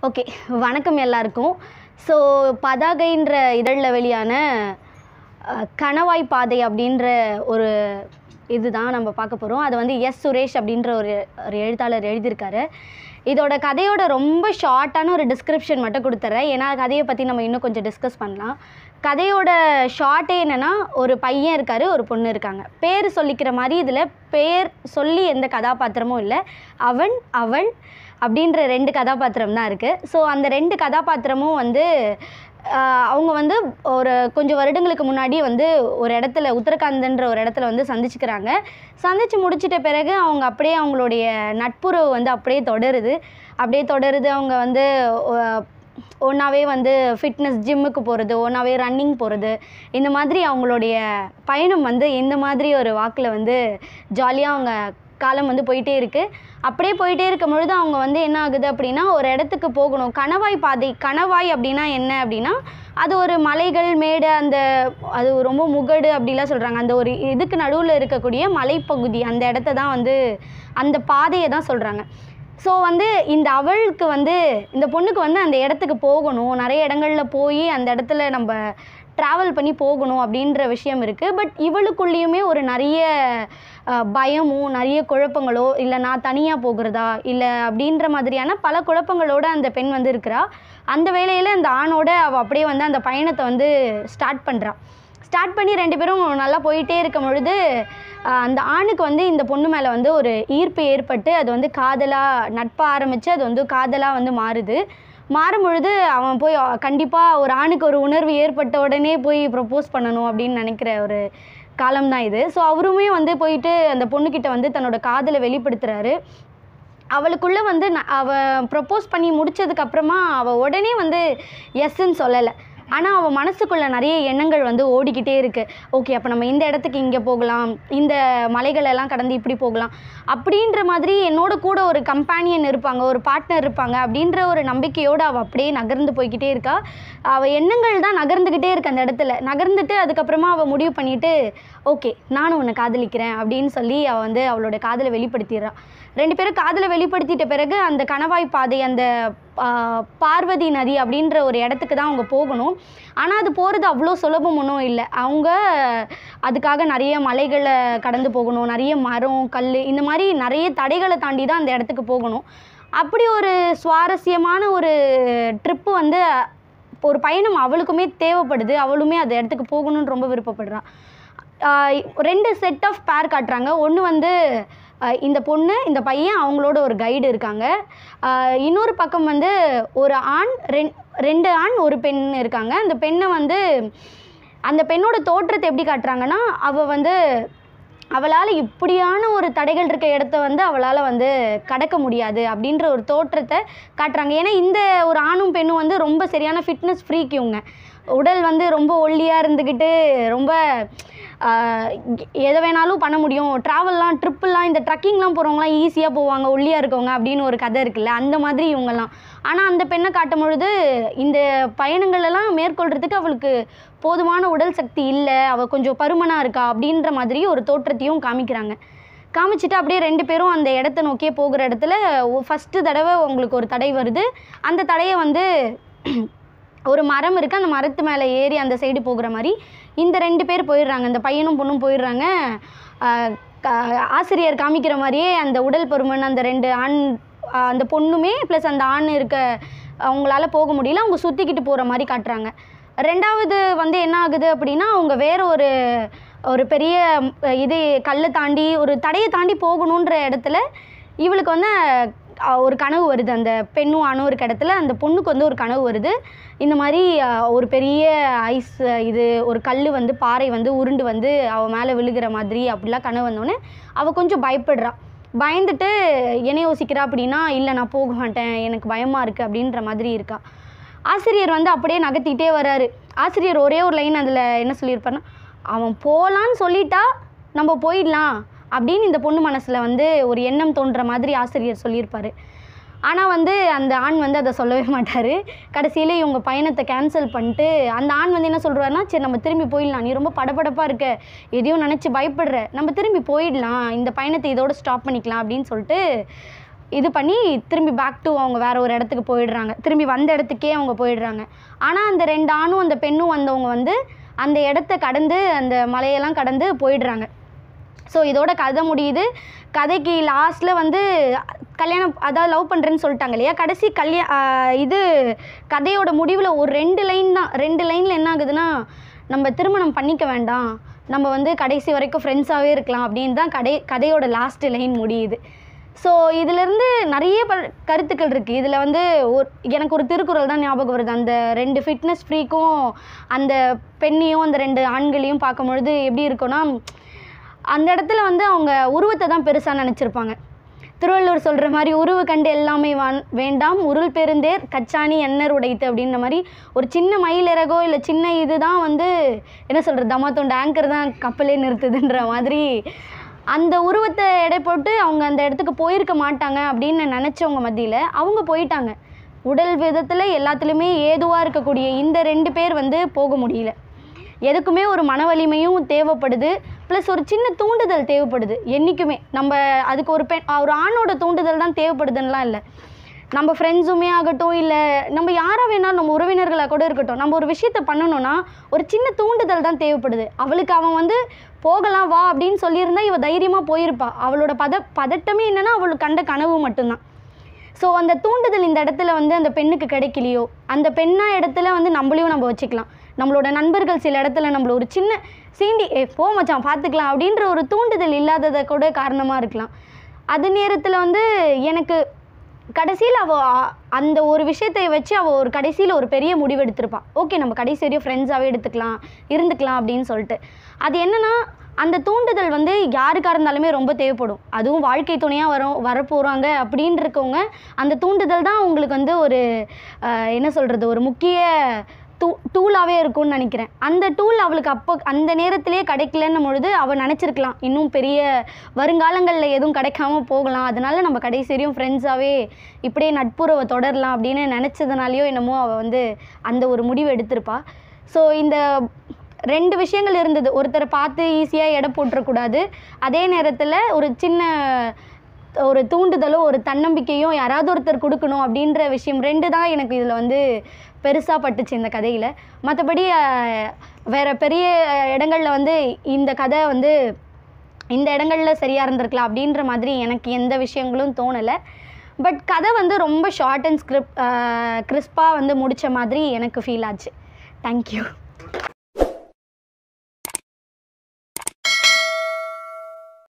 okay வணக்கம் எல்லாருக்கும் so பதாகைன்ற இதழில் வெளியான அஹ், கணவாய் பாதை அப்படின்ற ஒரு இதுதான் நம்ம பார்க்க போகிறோம் அது வந்து எஸ் சுரேஷ் அப்படின்ற ஒரு ஒரு எழுத்தாளர் எழுதியிருக்காரு இதோட கதையோட ரொம்ப ஷார்ட்டான ஒரு டிஸ்கிரிப்ஷன் மட்டும் கொடுத்துட்றேன் ஏன்னா கதையை பற்றி நம்ம இன்னும் கொஞ்சம் டிஸ்கஸ் பண்ணலாம் கதையோட ஷார்ட்டே என்னென்னா ஒரு பையன் இருக்காரு ஒரு பொண்ணு இருக்காங்க பேர் சொல்லிக்கிற மாதிரி இதில் பேர் சொல்லி எந்த கதாபாத்திரமும் இல்லை அவன் அவள் அப்படின்ற ரெண்டு கதாபாத்திரம் தான் இருக்குது ஸோ அந்த ரெண்டு கதாபாத்திரமும் வந்து ஆஹ், அவங்க வந்து ஒரு கொஞ்சம் வருடங்களுக்கு முன்னாடி வந்து ஒரு இடத்துல உத்தரகாண்ட்ன்ற ஒரு இடத்துல வந்து சந்திச்சுக்கிறாங்க சந்திச்சு முடிச்சிட்ட பிறகு அவங்க அப்படியே அவங்களுடைய நட்புறவு வந்து அப்படியே தொடருது அப்படியே தொடருது அவங்க வந்து ஒன்றாவே வந்து ஃபிட்னஸ் ஜிம்முக்கு போகிறது ஒன்றாவே ரன்னிங் போகிறது இந்த மாதிரி அவங்களுடைய பயணம் வந்து இந்த மாதிரி ஒரு வாக்கில் வந்து ஜாலியாக அவங்க காலம் வந்து போயிட்டே இருக்குது அப்படியே போயிட்டே இருக்கும் பொழுது அவங்க வந்து என்ன ஆகுது அப்படின்னா ஒரு இடத்துக்கு போகணும் கணவாய் பாதை கணவாய் அப்படின்னா என்ன அப்படின்னா அது ஒரு மலைகள் மேடு அந்த அது ரொம்ப முகடு அப்படிலாம் சொல்கிறாங்க அந்த ஒரு இதுக்கு நடுவில் இருக்கக்கூடிய மலைப்பகுதி அந்த இடத்த தான் வந்து அந்த பாதையை தான் சொல்கிறாங்க ஸோ வந்து இந்த அவளுக்கு வந்து இந்த பொண்ணுக்கு வந்து அந்த இடத்துக்கு போகணும் நிறைய இடங்களில் போய் அந்த இடத்துல நம்ம ட்ராவல் பண்ணி போகணும் அப்படின்ற விஷயம் இருக்குது பட் இவளுக்குள்ளேயுமே ஒரு நிறைய அஹ், பயமும் நிறைய குழப்பங்களோ இல்லை நான் தனியாக போகிறதா இல்லை அப்படின்ற மாதிரியான பல குழப்பங்களோட அந்த பெண் வந்து இருக்கிறா அந்த வேளையில் அந்த ஆணோட அவள் அப்படியே வந்து அந்த பயணத்தை வந்து ஸ்டார்ட் பண்ணுறா ஸ்டார்ட் பண்ணி ரெண்டு பேரும் நல்லா போயிட்டே இருக்கும் பொழுது ஆஹ், அந்த ஆணுக்கு வந்து இந்த பொண்ணு மேலே வந்து ஒரு ஈர்ப்பு ஏற்பட்டு அது வந்து காதலாக நட்பாக ஆரம்பித்து அது வந்து காதலாக வந்து மாறுது மாறும் பொழுது அவன் போய் கண்டிப்பாக ஒரு ஆணுக்கு ஒரு உணர்வு ஏற்பட்ட உடனே போய் ப்ரப்போஸ் பண்ணணும் அப்படின்னு நினைக்கிற ஒரு காலம் தான் இது ஸோ அவருமே வந்து போயிட்டு அந்த பொண்ணுக்கிட்ட வந்து தன்னோட காதலை வெளிப்படுத்துகிறாரு அவளுக்குள்ளே வந்து ந- அவ ப்ரப்போஸ் பண்ணி முடிச்சதுக்கு அப்புறமா அவள் உடனே வந்து எஸ்ன்னு சொல்லலை ஆனால் அவள் மனசுக்குள்ளே நிறைய எண்ணங்கள் வந்து ஓடிக்கிட்டே இருக்குது ஓகே அப்போ நம்ம இந்த இடத்துக்கு இங்கே போகலாம் இந்த மலைகள் எல்லாம் கடந்து இப்படி போகலாம் அப்படின்ற மாதிரி என்னோட கூட ஒரு கம்பேனியன் இருப்பாங்க ஒரு பார்ட்னர் இருப்பாங்க அப்படின்ற ஒரு நம்பிக்கையோடு அவள் அப்படியே நகர்ந்து போய்க்கிட்டே இருக்கா அவள் எண்ணங்கள் தான் நகர்ந்துக்கிட்டே இருக்கு அந்த இடத்துல நகர்ந்துட்டு அதுக்கப்புறமா அவள் முடிவு பண்ணிட்டு ஓகே நானும் உன்னை காதலிக்கிறேன் அப்படின்னு சொல்லி அவள் வந்து அவளோட காதலை வெளிப்படுத்திடுறான் ரெண்டு பேரும் காதலை வெளிப்படுத்திட்ட பிறகு அந்த கணவாய் பாதை அந்த ஆ, பார்வதி நதி அப்படின்ற ஒரு இடத்துக்கு தான் அவங்க போகணும் ஆனால் அது போகிறது அவ்வளோ சுலபம் ஒன்றும் இல்லை அவங்க அதுக்காக நிறைய மலைகளை கடந்து போகணும் நிறைய மரம் கல் இந்த மாதிரி நிறைய தடைகளை தாண்டி தான் அந்த இடத்துக்கு போகணும் அப்படி ஒரு சுவாரஸ்யமான ஒரு ட்ரிப்பு வந்து ஒரு பயணம் அவளுக்குமே தேவைப்படுது அவளுமே அந்த இடத்துக்கு போகணும்னு ரொம்ப விருப்பப்படுறா ஆஹ் ரெண்டு செட் ஆஃப் பேர் காட்டுறாங்க ஒன்று வந்து ஆஹ் இந்த பொண்ணு இந்த பையன் அவங்களோட ஒரு கைடு இருக்காங்க ஆஹ் இன்னொரு பக்கம் வந்து ஒரு ஆண் ரெண் ரெண்டு ஆண் ஒரு பெண் இருக்காங்க அந்த பெண்ணை வந்து அந்த பெண்ணோட தோற்றத்தை எப்படி காட்டுறாங்கன்னா அவள் வந்து அவளால் இப்படியான ஒரு தடைகள் இருக்க இடத்த வந்து அவளால் வந்து கடக்க முடியாது அப்படின்ற ஒரு தோற்றத்தை காட்டுறாங்க ஏன்னா இந்த ஒரு ஆணும் பெண்ணும் வந்து ரொம்ப சரியான ஃபிட்னஸ் ஃப்ரீக் இவங்க உடல் வந்து ரொம்ப ஒல்லியாக இருந்துக்கிட்டு ரொம்ப ஆஹ், எதை வேணாலும் பண்ண முடியும் ட்ராவல்லாம் ட்ரிப்புலாம் இந்த ட்ரக்கிங்லாம் போகிறவங்களாம் ஈஸியாக போவாங்க ஒல்லியாக இருக்கவங்க அப்படின்னு ஒரு கதை இருக்குல்ல அந்த மாதிரி இவங்கெல்லாம் ஆனால் அந்த பெண்ணை காட்டும் பொழுது இந்த பயணங்கள் எல்லாம் மேற்கொள்கிறதுக்கு அவளுக்கு போதுமான உடல் சக்தி இல்லை அவள் கொஞ்சம் பருமனாக இருக்கா அப்படின்ற மாதிரி ஒரு தோற்றத்தையும் காமிக்கிறாங்க காமிச்சிட்டு அப்படியே ரெண்டு பேரும் அந்த இடத்த நோக்கியே போகிற இடத்துல ஃபஸ்ட்டு தடவை உங்களுக்கு ஒரு தடை வருது அந்த தடையை வந்து ஒரு மரம் இருக்குது அந்த மரத்து மேலே ஏறி அந்த சைடு போகிற மாதிரி இந்த ரெண்டு பேர் போயிடுறாங்க அந்த பையனும் பொண்ணும் போயிடுறாங்க ஆஹ் க- ஆசிரியர் காமிக்கிற மாதிரியே அந்த உடல் பருமன் அந்த ரெண்டு ஆண் ஆஹ் அந்த பொண்ணுமே ப்ளஸ் அந்த ஆண் இருக்க அவங்களால போக முடியல அவங்க சுற்றிக்கிட்டு போகிற மாதிரி காட்டுறாங்க ரெண்டாவது வந்து என்ன ஆகுது அப்படின்னா அவங்க வேற ஒரு ஒரு பெரிய ம், இது கல்லை தாண்டி ஒரு தடையை தாண்டி போகணுன்ற இடத்துல இவளுக்கு வந்து அஹ், ஒரு கனவு வருது அந்த பெண்ணும் ஆணும் இருக்க இடத்துல அந்த பொண்ணுக்கு வந்து ஒரு கனவு வருது இந்த மாதிரி அஹ், ஒரு பெரிய ஐஸ் இது ஒரு கல் வந்து பாறை வந்து உருண்டு வந்து அவள் மேலே விழுகிற மாதிரி அப்படிலாம் கனவு வந்தோடனே அவள் கொஞ்சம் பயப்படுறா பயந்துட்டு என்ன யோசிக்கிறா அப்படின்னா இல்லை நான் போக மாட்டேன் எனக்கு பயமாக இருக்குது அப்படின்ற மாதிரி இருக்கா ஆசிரியர் வந்து அப்படியே நகர்த்திட்டே வராரு ஆசிரியர் ஒரே ஒரு லைன் அதில் என்ன சொல்லியிருப்பாருன்னா அவன் போகலான்னு சொல்லிட்டா நம்ம போயிடலாம் அப்படின்னு இந்த பொண்ணு மனசில் வந்து ஒரு எண்ணம் தோன்ற மாதிரி ஆசிரியர் சொல்லியிருப்பாரு ஆனால் வந்து அந்த ஆண் வந்து அதை சொல்லவே மாட்டார் கடைசியில் இவங்க பயணத்தை கேன்சல் பண்ணிட்டு அந்த ஆண் வந்து என்ன சொல்கிறாருன்னா சரி நம்ம திரும்பி போயிடலாம் நீ ரொம்ப படபடப்பாக இருக்க எதையும் நினச்சி பயப்படுற நம்ம திரும்பி போயிடலாம் இந்த பயணத்தை இதோட ஸ்டாப் பண்ணிக்கலாம் அப்படின்னு சொல்லிட்டு இது பண்ணி திரும்பி பேக் டு அவங்க வேற ஒரு இடத்துக்கு போயிடுறாங்க திரும்பி வந்த இடத்துக்கே அவங்க போயிடுறாங்க ஆனால் அந்த ரெண்டு ஆணும் அந்த பெண்ணும் வந்தவங்க வந்து அந்த இடத்த கடந்து அந்த மலையெல்லாம் கடந்து போயிடுறாங்க ஸோ இதோட கதை முடியுது கதைக்கு லாஸ்ட்டில் வந்து கல்யாணம் அதாவது லவ் பண்ணுறேன்னு சொல்லிட்டாங்க இல்லையா கடைசி கல்யா ஆஹ் இது கதையோட முடிவில் ஒரு ரெண்டு லைன் தான் ரெண்டு லைனில் என்ன ஆகுதுன்னா நம்ம திருமணம் பண்ணிக்க வேண்டாம் நம்ம வந்து கடைசி வரைக்கும் ஃப்ரெண்ட்ஸாகவே இருக்கலாம் அப்படின்னு தான் கடை கதையோட லாஸ்ட் லைன் முடியுது ஸோ இதிலேருந்து நிறைய ப கருத்துக்கள் இருக்குது இதில் வந்து ஒரு எனக்கு ஒரு திருக்குறள் தான் ஞாபகம் வருது அந்த ரெண்டு ஃபிட்னஸ் ஃப்ரீக்கும் அந்த பெண்ணையும் அந்த ரெண்டு ஆண்களையும் பார்க்கும் பொழுது எப்படி இருக்கும்னா அந்த இடத்துல வந்து அவங்க உருவத்தை தான் பெருசாக நினச்சிருப்பாங்க திருவள்ளுவர் சொல்கிற மாதிரி உருவு கண்டு எல்லாமே வான் வேண்டாம் உருள் பெருந்தேர் கச்சாணி எண்ணெர் உடைத்து அப்படின்ற மாதிரி ஒரு சின்ன மயில் இறகோ இல்லை சின்ன இது தான் வந்து என்ன சொல்கிறது தமாத்தோண்ட ஆங்கர் தான் கப்பலே நிறுத்துதுன்ற மாதிரி அந்த உருவத்தை எடை போட்டு அவங்க அந்த இடத்துக்கு போயிருக்க மாட்டாங்க அப்படின்னு நினச்சவங்க மத்தியில் அவங்க போயிட்டாங்க உடல் விதத்தில் எல்லாத்துலேயுமே ஏதுவாக இருக்கக்கூடிய இந்த ரெண்டு பேர் வந்து போக முடியல எதுக்குமே ஒரு மன வலிமையும் தேவைப்படுது ப்ளஸ் ஒரு சின்ன தூண்டுதல் தேவைப்படுது என்றைக்குமே நம்ம அதுக்கு ஒரு பெண் ஒரு ஆணோட தூண்டுதல் தான் தேவைப்படுதுன்னெலாம் இல்லை நம்ம ஃப்ரெண்ட்ஸுமே ஆகட்டும் இல்லை நம்ம யாராக வேணாலும் நம்ம உறவினர்களாக கூட இருக்கட்டும் நம்ம ஒரு விஷயத்த பண்ணணும்னா ஒரு சின்ன தூண்டுதல் தான் தேவைப்படுது அவளுக்கு அவன் வந்து போகலாம் வா அப்படின்னு சொல்லியிருந்தா இவ தைரியமாக போயிருப்பா அவளோட பத பதட்டமே என்னன்னா அவளுக்கு கண்ட கனவு மட்டும்தான் ஸோ அந்த தூண்டுதல் இந்த இடத்துல வந்து அந்த பெண்ணுக்கு கிடைக்கலையோ அந்த பெண்ணா இடத்துல வந்து நம்மளையும் நம்ம வச்சுக்கலாம் நம்மளோட நண்பர்கள் சில இடத்துல நம்மள ஒரு சின்ன சீண்டி ஏ போ மச்சான் பார்த்துக்கலாம் அப்படின்ற ஒரு தூண்டுதல் இல்லாததை கூட காரணமாக இருக்கலாம் அது நேரத்தில் வந்து எனக்கு கடைசியில் அவள் அந்த ஒரு விஷயத்தை வச்சு அவள் ஒரு கடைசியில் ஒரு பெரிய முடிவு எடுத்திருப்பா ஓகே நம்ம கடைசி வரையும் ஃப்ரெண்ட்ஸாகவே எடுத்துக்கலாம் இருந்துக்கலாம் அப்படின்னு சொல்லிட்டு அது என்னன்னா அந்த தூண்டுதல் வந்து யாருக்காக இருந்தாலுமே ரொம்ப தேவைப்படும் அதுவும் வாழ்க்கை துணையாக வரும் வரப்போகிறாங்க அப்படின்னு இருக்கவங்க அந்த தூண்டுதல் தான் உங்களுக்கு வந்து ஒரு ஆஹ், என்ன சொல்கிறது ஒரு முக்கிய டூ டூலாகவே இருக்கும்னு நினைக்கிறேன் அந்த டூல் அவளுக்கு அப்போ அந்த நேரத்திலே கிடைக்கலன்னும் பொழுது அவள் நினச்சிருக்கலாம் இன்னும் பெரிய வருங்காலங்களில் எதுவும் கிடைக்காம போகலாம் அதனால நம்ம கடைசி வரையும் ஃப்ரெண்ட்ஸாகவே இப்படியே நட்புறவை தொடரலாம் அப்படின்னு நினச்சதுனாலையோ என்னமோ அவள் வந்து அந்த ஒரு முடிவு எடுத்திருப்பா ஸோ இந்த ரெண்டு விஷயங்கள் இருந்தது ஒருத்தரை பார்த்து ஈஸியாக எடை போட்டுறக்கூடாது அதே நேரத்தில் ஒரு சின்ன ஒரு தூண்டுதலோ ஒரு தன்னம்பிக்கையும் யாராவது ஒருத்தர் கொடுக்கணும் அப்படின்ற விஷயம் ரெண்டு தான் எனக்கு இதில் வந்து பெருசாக பட்டுச்சு இந்த கதையில் மற்றபடி வேறு பெரிய இடங்களில் வந்து இந்த கதை வந்து இந்த இடங்களில் சரியாக இருந்திருக்கலாம் அப்படின்ற மாதிரி எனக்கு எந்த விஷயங்களும் தோணலை பட் கதை வந்து ரொம்ப ஷார்ட் அண்ட் ஸ்கிரிப்ட் கிறிஸ்பாக வந்து முடித்த மாதிரி எனக்கு ஃபீல் ஆச்சு தேங்க்யூ